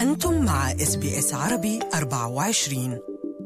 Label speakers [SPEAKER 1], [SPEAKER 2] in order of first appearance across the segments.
[SPEAKER 1] أنتم مع اس بي اس عربي 24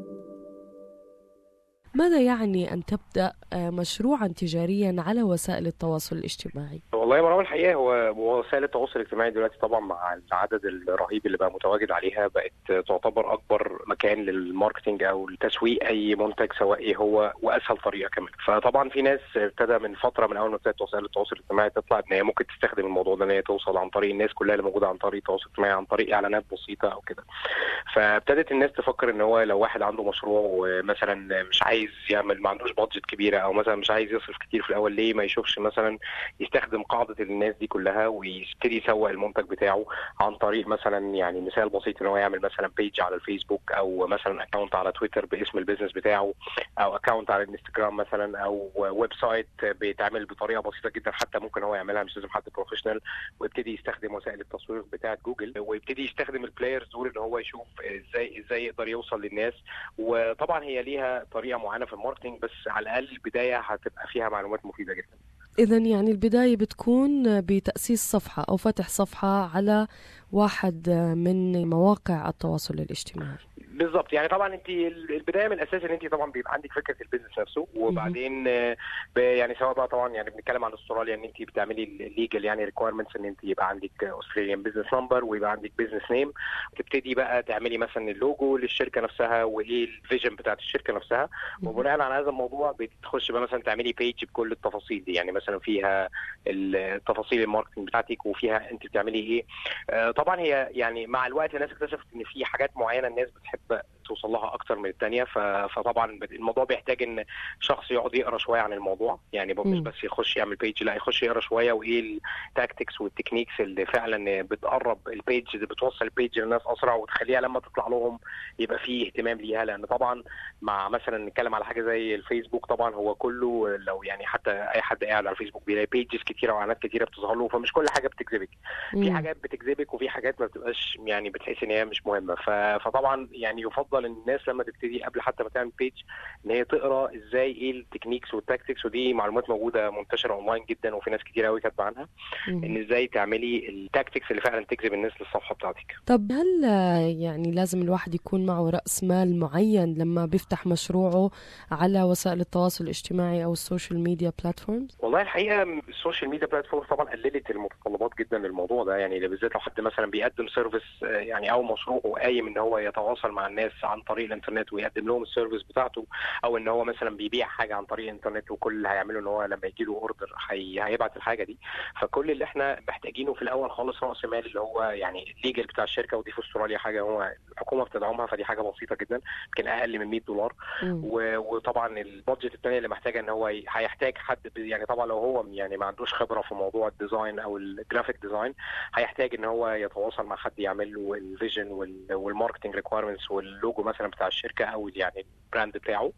[SPEAKER 2] ماذا يعني أن تبدأ مشروعا تجاريا على وسائل التواصل الاجتماعي؟
[SPEAKER 3] والله يا مرام الحقيقه هو وسائل التواصل الاجتماعي دلوقتي طبعا مع العدد الرهيب اللي بقى متواجد عليها بقت تعتبر اكبر مكان للماركتنج او لتسويق اي منتج سواء ايه هو واسهل طريقه كمان فطبعا في ناس ابتدى من فتره من اول ما ابتدت وسائل التواصل الاجتماعي تطلع ان هي ممكن تستخدم الموضوع ده ان هي توصل عن طريق الناس كلها اللي موجوده عن طريق التواصل الاجتماعي عن طريق اعلانات بسيطه او كده فابتدت الناس تفكر ان هو لو واحد عنده مشروع ومثلا مش عايز يعمل ما عندوش بادجت كبيره او مثلا مش عايز يصرف كتير في الاول ليه ما يشوفش مثلا يستخدم قاعده الناس دي كلها ويبتدي يسوق المنتج بتاعه عن طريق مثلا يعني مثال بسيط ان هو يعمل مثلا بيج على الفيسبوك او مثلا اكونت على تويتر باسم البيزنس بتاعه او اكونت على الانستجرام مثلا او ويب سايت بيتعمل بطريقه بسيطه جدا حتى ممكن هو يعملها مش لازم حد بروفيشنال ويبتدي يستخدم وسائل التسويق بتاعه جوجل ويبتدي يستخدم البلايرز دول ان هو يشوف ازاي ازاي يقدر يوصل للناس وطبعا هي ليها طريقه معينه في الماركتنج بس على الاقل البدايه هتبقى فيها معلومات مفيده جدا
[SPEAKER 2] إذا يعني البداية بتكون بتأسيس صفحة أو فتح صفحة على واحد من مواقع التواصل الاجتماعي
[SPEAKER 3] بالظبط يعني طبعا انت البدايه من الاساس ان انت طبعا بيبقى عندك فكره البيزنس نفسه وبعدين يعني سواء بقى طبعا يعني بنتكلم عن استراليا ان انت بتعملي الليجل يعني ريكويرمنتس ان انت يبقى عندك استراليان بزنس نمبر ويبقى عندك بزنس نيم تبتدي بقى تعملي مثلا اللوجو للشركه نفسها وايه الفيجن بتاعت الشركه نفسها وبناء على هذا الموضوع بتخش بقى مثلا تعملي بيج بكل التفاصيل دي يعني مثلا فيها التفاصيل الماركتنج بتاعتك وفيها انت بتعملي ايه طبعا هي يعني مع الوقت الناس اكتشفت ان في حاجات معينه الناس بتحب توصل لها اكتر من الثانيه فطبعا الموضوع بيحتاج ان شخص يقعد يقرا شويه عن الموضوع يعني مش بس يخش يعمل بيج لا يخش يقرا شويه وايه التاكتكس والتكنيكس اللي فعلا بتقرب البيج اللي بتوصل البيج للناس اسرع وتخليها لما تطلع لهم يبقى فيه اهتمام ليها لان طبعا مع مثلا نتكلم على حاجه زي الفيسبوك طبعا هو كله لو يعني حتى اي حد قاعد على الفيسبوك بيلاقي بيجز كتيره واعلانات كتيره بتظهر له فمش كل حاجه بتجذبك في حاجات بتجذبك وفي حاجات ما بتبقاش يعني بتحس ان هي مش مهمه فطبعا يعني يفضل ان الناس لما تبتدي قبل حتى ما تعمل بيج ان هي تقرا ازاي ايه التكنيكس والتاكتكس ودي معلومات موجوده منتشره اونلاين جدا وفي ناس كتير قوي كاتبه عنها ان ازاي تعملي التاكتكس اللي فعلا تجذب الناس للصفحه بتاعتك
[SPEAKER 2] طب هل يعني لازم الواحد يكون معه راس مال معين لما بيفتح مشروعه على وسائل التواصل الاجتماعي او السوشيال ميديا بلاتفورمز
[SPEAKER 3] والله الحقيقه السوشيال ميديا بلاتفورم طبعا قللت المتطلبات جدا للموضوع ده يعني بالذات لو حد مثلا بيقدم سيرفيس يعني او مشروعه قايم ان هو يتواصل مع الناس عن طريق الانترنت ويقدم لهم السيرفيس بتاعته او ان هو مثلا بيبيع حاجه عن طريق الانترنت وكل اللي هيعمله ان هو لما يجي له اوردر هي... هيبعت الحاجه دي فكل اللي احنا محتاجينه في الاول خالص راس مال اللي هو يعني الليجل بتاع الشركه ودي في استراليا حاجه هو الحكومه بتدعمها فدي حاجه بسيطه جدا يمكن اقل من 100 دولار و... وطبعا البادجت الثانيه اللي محتاجه ان هو هيحتاج حد يعني طبعا لو هو يعني ما عندوش خبره في موضوع الديزاين او الجرافيك ديزاين هيحتاج ان هو يتواصل مع حد يعمل له الفيجن والماركتنج ريكويرمنتس واللوجو مثلا بتاع الشركه او يعني البراند بتاعه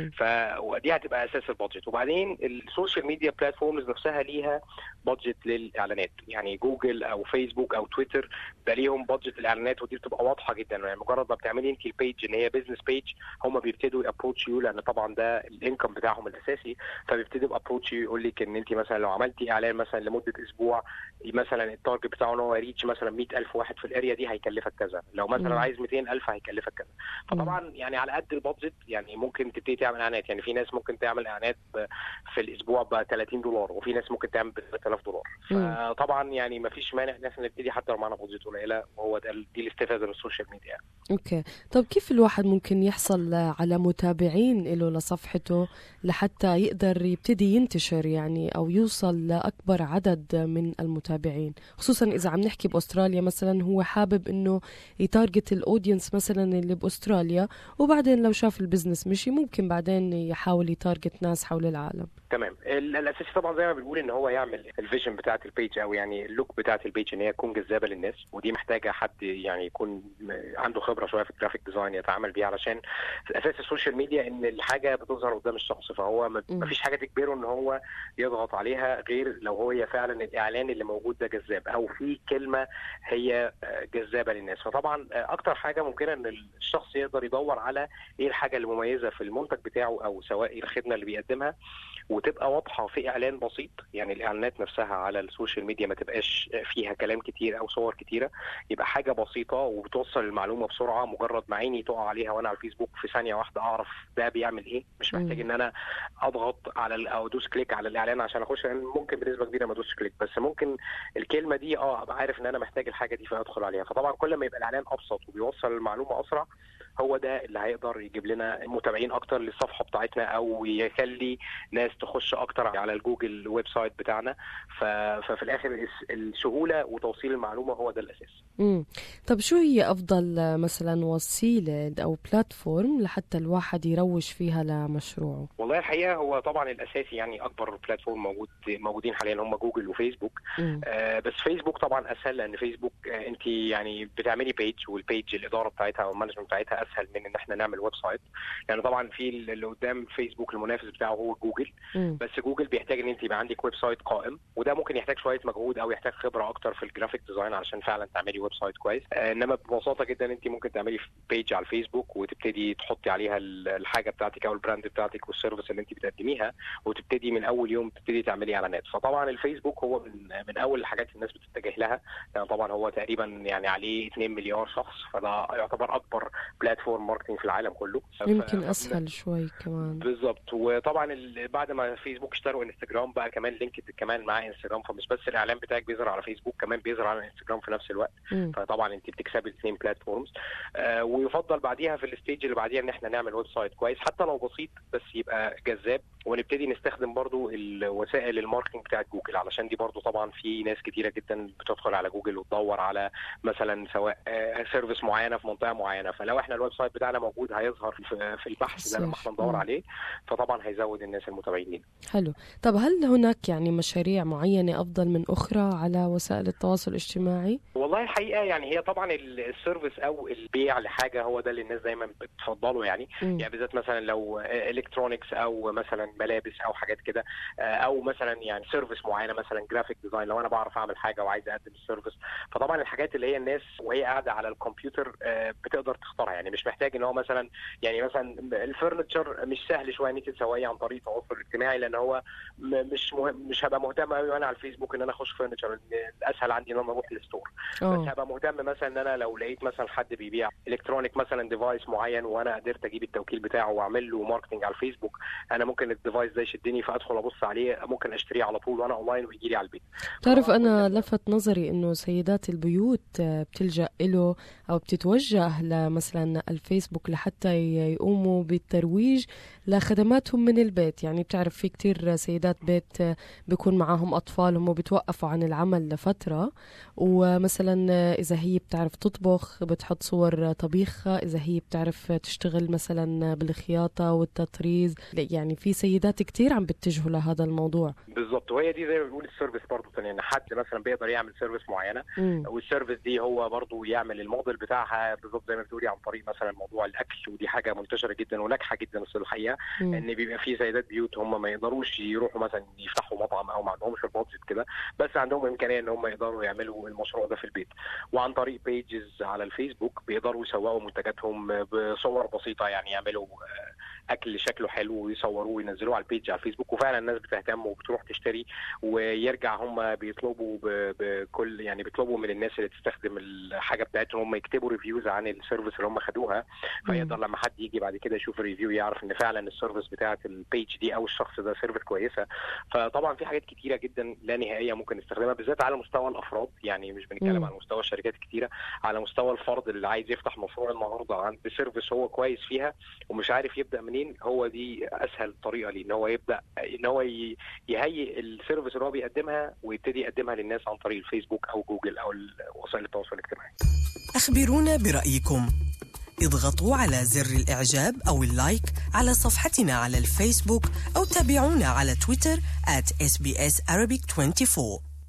[SPEAKER 3] فدي هتبقى اساس البادجت وبعدين السوشيال ميديا بلاتفورمز نفسها ليها بادجت للاعلانات يعني جوجل او فيسبوك او تويتر بقى ليهم بادجت الاعلانات ودي بتبقى واضحه جدا يعني مجرد ما بتعملي انت البيج ان هي بزنس بيج هم بيبتدوا يابروتش يو لان طبعا ده الانكم بتاعهم الاساسي فبيبتدوا يابروتش يقول لك ان انت مثلا لو عملتي اعلان مثلا لمده اسبوع مثلا التارجت بتاعه ان هو يريتش مثلا 100000 واحد في الاريا دي هيكلفك كذا لو مثلا عايز 200000 هيكلفك كذا فطبعا يعني على قد البادجت يعني ممكن تبتدي تعمل اعلانات يعني في ناس ممكن تعمل اعلانات في الاسبوع ب 30 دولار وفي ناس ممكن تعمل ب 3000 دولار فطبعا يعني ما فيش مانع ان احنا نبتدي حتى لو معانا بادجت قليله وهو ده دي الاستفاده من السوشيال ميديا
[SPEAKER 2] اوكي طب كيف الواحد ممكن يحصل على متابعين له لصفحته لحتى يقدر يبتدي ينتشر يعني او يوصل لاكبر عدد من المتابعين خصوصا اذا عم نحكي باستراليا مثلا هو حابب انه يتارجت الاودينس مثلا اللي باستراليا وبعدين لو شاف البزنس مشي ممكن بعدين يحاول يتارجت ناس حول العالم
[SPEAKER 3] تمام الاساسي طبعا زي ما بنقول ان هو يعمل الفيجن بتاعت البيج او يعني اللوك بتاعت البيج ان هي تكون جذابه للناس ودي محتاجه حد يعني يكون عنده خبره شويه في الجرافيك ديزاين يتعامل بيها علشان اساس السوشيال ميديا ان الحاجه بتظهر قدام الشخص فهو ما فيش حاجه تجبره ان هو يضغط عليها غير لو هي فعلا الاعلان اللي موجود ده جذاب او في كلمه هي جذابه للناس فطبعا اكتر حاجه ممكنه ان الشخص يقدر يدور على ايه الحاجه المميزه في المنتج بتاعه او سواء الخدمه اللي بيقدمها وتبقى واضحه في اعلان بسيط يعني الاعلانات نفسها على السوشيال ميديا ما تبقاش فيها كلام كتير او صور كتيره يبقى حاجه بسيطه وبتوصل المعلومه بسرعه مجرد ما عيني تقع عليها وانا على الفيسبوك في ثانيه واحده اعرف ده بيعمل ايه مش محتاج ان انا اضغط على او ادوس كليك على الاعلان عشان اخش يعني ممكن بنسبه كبيره ما ادوس كليك بس ممكن الكلمه دي اه ابقى عارف ان انا محتاج الحاجه دي فادخل عليها فطبعا كل ما يبقى الاعلان ابسط وبيوصل المعلومه اسرع هو ده اللي هيقدر يجيب لنا متابعين اكتر للصفحه بتاعتنا او يخلي ناس تخش اكتر على الجوجل ويب سايت بتاعنا ففي الاخر السهوله وتوصيل المعلومه هو ده الاساس.
[SPEAKER 2] امم طب شو هي افضل مثلا وسيله او بلاتفورم لحتى الواحد يروج فيها لمشروعه؟
[SPEAKER 3] والله الحقيقه هو طبعا الاساسي يعني اكبر بلاتفورم موجود موجودين حاليا هم جوجل وفيسبوك آه بس فيسبوك طبعا اسهل لان فيسبوك آه انت يعني بتعملي بيج والبيج الاداره بتاعتها او المانجمنت بتاعتها اسهل من ان احنا نعمل ويب سايت يعني طبعا في اللي قدام فيسبوك المنافس بتاعه هو جوجل
[SPEAKER 2] مم.
[SPEAKER 3] بس جوجل بيحتاج ان انت يبقى عندك ويب سايت قائم وده ممكن يحتاج شويه مجهود او يحتاج خبره اكتر في الجرافيك ديزاين علشان فعلا تعملي ويب سايت كويس آه انما ببساطه جدا انت ممكن تعملي بيج على الفيسبوك وتبتدي تحطي عليها الحاجه بتاعتك او البراند بتاعتك والسيرفيس اللي انت بتقدميها وتبتدي من اول يوم تبتدي تعملي اعلانات فطبعا الفيسبوك هو من من اول الحاجات الناس بتتجه لها يعني طبعا هو تقريبا يعني عليه 2 مليار شخص فده يعتبر اكبر بلاتفورم ماركتنج في العالم كله
[SPEAKER 2] يمكن ف... اسهل شوي كمان
[SPEAKER 3] بالظبط وطبعا بعد ما فيسبوك اشتروا انستجرام بقى كمان لينكد كمان مع انستجرام فمش بس الاعلان بتاعك بيظهر على فيسبوك كمان بيظهر على انستجرام في نفس الوقت
[SPEAKER 2] م.
[SPEAKER 3] فطبعا انت بتكسبي الاثنين بلاتفورمز آه ويفضل بعديها في الستيج اللي بعديها ان احنا نعمل ويب سايت كويس حتى لو بسيط بس يبقى جذاب ونبتدي نستخدم برضو الوسائل الماركتنج بتاعت جوجل علشان دي برضو طبعا في ناس كتيره جدا بتدخل على جوجل وتدور على مثلا سواء سيرفيس معينه في منطقه معينه فلو احنا الويب سايت بتاعنا موجود هيظهر في البحث ده لما احنا ندور عليه فطبعا هيزود الناس المتابعين لينا
[SPEAKER 2] حلو طب هل هناك يعني مشاريع معينه افضل من اخرى على وسائل التواصل الاجتماعي
[SPEAKER 3] والله الحقيقه يعني هي طبعا السيرفيس او البيع لحاجه هو ده اللي الناس دايما بتفضله يعني
[SPEAKER 2] م.
[SPEAKER 3] يعني بالذات مثلا لو الكترونكس او مثلا ملابس او حاجات كده او مثلا يعني سيرفيس معينه مثلا جرافيك ديزاين لو انا بعرف اعمل حاجه وعايز اقدم السيرفيس فطبعا الحاجات اللي هي الناس وهي قاعده على الكمبيوتر بتقدر تختارها يعني مش محتاج ان هو مثلا يعني مثلا الفرنتشر مش سهل شويه انك تسويه عن طريق التواصل الاجتماعي لان هو مش مهم مش هبقى مهتم قوي وانا على الفيسبوك ان انا اخش فرنتشر الاسهل عندي ان انا اروح الستور بس هبقى مهتم مثلا ان انا لو لقيت مثلا حد بيبيع الكترونيك مثلا ديفايس معين وانا قدرت اجيب التوكيل بتاعه واعمل له ماركتنج على الفيسبوك انا ممكن الديفايس ده يشدني فادخل ابص عليه ممكن اشتريه على طول وانا اونلاين ويجي لي على البيت
[SPEAKER 2] تعرف انا لفت نظري انه سيدات البيوت بتلجا له او بتتوجه لمثلا الفيسبوك لحتى يقوموا بالترويج لخدماتهم من البيت يعني بتعرف في كتير سيدات بيت بيكون معاهم اطفالهم وبتوقفوا عن العمل لفتره ومثلا اذا هي بتعرف تطبخ بتحط صور طبيخها اذا هي بتعرف تشتغل مثلا بالخياطه والتطريز يعني في سيدات كتير عم بيتجهوا لهذا الموضوع
[SPEAKER 3] بالظبط وهي دي زي ما بنقول السيرفيس برضه يعني حد مثلا بيقدر يعمل سيرفيس معينه
[SPEAKER 2] مم.
[SPEAKER 3] والسيرفيس دي هو برضه يعمل الموديل بتاعها بالظبط زي ما بتقولي عن طريق مثلا موضوع الاكل ودي حاجه منتشره جدا وناجحه جدا في الحقيقه
[SPEAKER 2] مم.
[SPEAKER 3] ان بيبقى في سيدات بيوت هم ما يقدروش يروحوا مثلا يفتحوا مطعم او ما عندهمش البادجت كده بس عندهم امكانيه ان هم يقدروا يعملوا المشروع ده في البيت وعن طريق بيجز على الفيسبوك بيقدروا يسوقوا منتجاتهم بصور بسيطه يعني يعملوا اكل شكله حلو ويصوروه وينزلوه على البيج على الفيسبوك وفعلا الناس بتهتم وبتروح تشتري ويرجع هم بيطلبوا بكل يعني بيطلبوا من الناس اللي تستخدم الحاجه بتاعتهم هم يكتبوا ريفيوز عن السيرفيس اللي هم خدوها فيقدر لما حد يجي بعد كده يشوف الريفيو يعرف ان فعلا السيرفيس بتاعت البيج دي او الشخص ده سيرفيس كويسه فطبعا في حاجات كتيره جدا لا نهائيه ممكن نستخدمها بالذات على مستوى الافراد يعني مش بنتكلم
[SPEAKER 2] مم.
[SPEAKER 3] على مستوى الشركات الكتيره على مستوى الفرد اللي عايز يفتح مشروع النهارده عند سيرفيس هو كويس فيها ومش عارف يبدا منين هو دي اسهل طريقه ليه ان هو يبدا ان هو يهيئ السيرفيس اللي هو بيقدمها ويبتدي يقدمها للناس عن طريق الفيسبوك او جوجل او وسائل التواصل الاجتماعي.
[SPEAKER 1] أخبرونا برأيكم اضغطوا على زر الإعجاب أو اللايك على صفحتنا على الفيسبوك أو تابعونا على تويتر at SBS Arabic 24